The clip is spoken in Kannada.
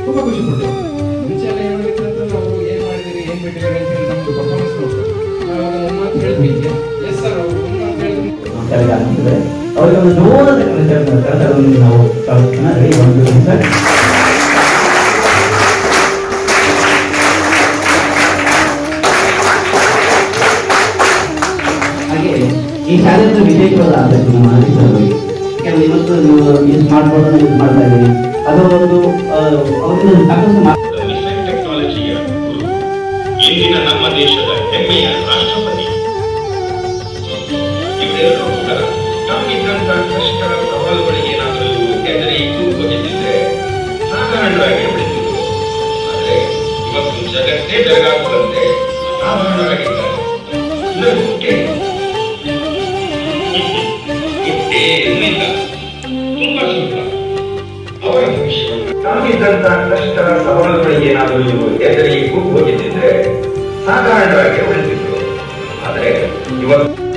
ತುಂಬಾ ಖುಷಿ ಪಡ್ತೇವೆ ಮುಂಚೆ ಎಲ್ಲ ಏನಾಗಿತ್ತು ಅಂತಂದ್ರೆ ಅವರು ಏನ್ ಮಾಡಿದಿರಿ ಏನ್ ಬಿಟ್ಟಿದ್ದಾರೆ ಅಂತ ಹೇಳಿ ನಮ್ದು ಪರ್ಫಾರ್ಮೆನ್ಸ್ ನೋಡ್ತಾರೆ ನಾವು ಅದನ್ನ ಒಂದು ಮಾತು ಹೇಳಿದ್ವಿ ಎಸ್ ಸರ್ ಅವರು ಒಂದು ಮಾತು ಹೇಳಿದ್ರು ಕೆಳಗೆ ಆಗ್ತಿದ್ರೆ ಅವರಿಗೆ ಒಂದು ಜೋರಾದ ಕರೆತರವನ್ನು ನಾವು ಸ್ವಾಗತನ ರೆಡಿ ಮಾಡ್ತೀವಿ ಸರ್ ಹಾಗೆ ಈ ಶಾಲೆಯನ್ನು ವಿಶೇಷವಾದ ಆಸಕ್ತಿ ನಮ್ಮ ಆಫೀಸರ್ಗಳಿಗೆ ಯಾಕಂದ್ರೆ ಇವತ್ತು ನೀವು ಈ ಸ್ಮಾರ್ಟ್ ಬೋರ್ಡ್ ಯೂಸ್ ಮಾಡ್ತಾ ಇದ್ದೀರಿ ಅದು ಒಂದು ಆ, ಅವರಿಂದ ಸಾಕಷ್ಟು ಮಾ- ಮಿಸೈಲ್ ಟೆಕ್ನಾಲಜಿಯ ಗುರು ಇಂದಿನ ನಮ್ಮ ದೇಶದ ಹೆಮ್ಮೆಯ ರಾಷ್ಟ್ರಪತಿ ಇವರೆಲ್ಲರೂ ಕೂಡ ತಮಗಿದ್ದಂತ ಕಷ್ಟಗಳ ಸವಾಲುಗಳಿಗೆ ಏನಾದರೂ ಎದುರಿ ಹೋಗಿದ್ದಿದ್ರೆ ಸಾಧಾರಣವಾಗಿ ಬಿಡುತ್ತಿದ್ರು ಆದರೆ ಇವತ್ತು ಜಗತ್ತೇ ಬೆಳಗಾಗುವಂತೆ ಸಾಧಾರಣವಾಗಿದ್ದಾರೆ ಇನ್ನು ಹುಟ್ಟೆ ಹುಟ್ಟೆ ಇಲ್ಲ ತುಂಬಾ ಸುಲಭ ಅವರ ಭವಿಷ್ಯವನ್ನು ತಮಗಿದ್ದಂತ ಕಷ್ಟದ ಸವಾಲುಗಳಿಗೆ ಏನಾದರೂ ಎದುರಿ ಹೋಗಿದ್ದಿದ್ರೆ ಸಾಧಾರಣವಾಗಿ ಉಳಿದಿದ್ರು ಆದರೆ ಇವತ್ತು